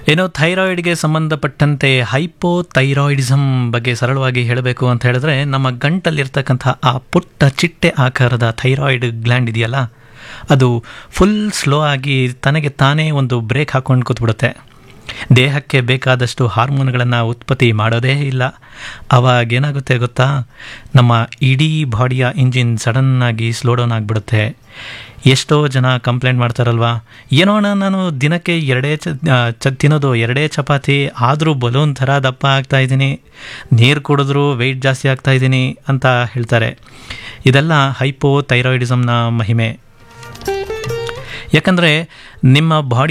ಏನೋ ಥೈರಾಯ್ಡ್ಗೆ ಸಂಬಂಧಪಟ್ಟಂತೆ ಹೈಪೋಥೈರಾಯ್ಡಿಸಮ್ ಬಗ್ಗೆ ಸರಳವಾಗಿ ಹೇಳಬೇಕು ಅಂತ ಹೇಳಿದ್ರೆ ನಮ್ಮ ಗಂಟಲ್ಲಿರ್ತಕ್ಕಂಥ ಆ ಪುಟ್ಟ ಚಿಟ್ಟೆ ಆಕಾರದ ಥೈರಾಯ್ಡ್ ಗ್ಲ್ಯಾಂಡ್ ಇದೆಯಲ್ಲ ಅದು ಫುಲ್ ಸ್ಲೋ ಆಗಿ ತನಗೆ ತಾನೇ ಒಂದು ಬ್ರೇಕ್ ಹಾಕೊಂಡು ಕೂತ್ಬಿಡುತ್ತೆ ದೇಹಕ್ಕೆ ಬೇಕಾದಷ್ಟು ಹಾರ್ಮೋನ್ಗಳನ್ನು ಉತ್ಪತ್ತಿ ಮಾಡೋದೇ ಇಲ್ಲ ಅವಾಗ ಏನಾಗುತ್ತೆ ಗೊತ್ತಾ ನಮ್ಮ ಇಡೀ ಬಾಡಿಯ ಇಂಜಿನ್ ಸಡನ್ನಾಗಿ ಸ್ಲೋ ಡೌನ್ ಆಗಿಬಿಡುತ್ತೆ ಎಷ್ಟೋ ಜನ ಕಂಪ್ಲೇಂಟ್ ಮಾಡ್ತಾರಲ್ವಾ ಏನೋ ಅಣ್ಣ ನಾನು ದಿನಕ್ಕೆ ಎರಡೇ ಚ ಚ ತಿನ್ನೋದು ಎರಡೇ ಚಪಾತಿ ಆದರೂ ಬಲೂನ್ ಥರ ದಪ್ಪ ಆಗ್ತಾ ಇದ್ದೀನಿ ನೀರು ಕುಡಿದ್ರೂ ವೆಯ್ಟ್ ಜಾಸ್ತಿ ಆಗ್ತಾ ಇದ್ದೀನಿ ಅಂತ ಹೇಳ್ತಾರೆ ಇದೆಲ್ಲ ಹೈಪೋ ಥೈರಾಯ್ಡಿಸಮ್ನ ಮಹಿಮೆ ಯಾಕಂದರೆ ನಿಮ್ಮ ಬಾಡಿ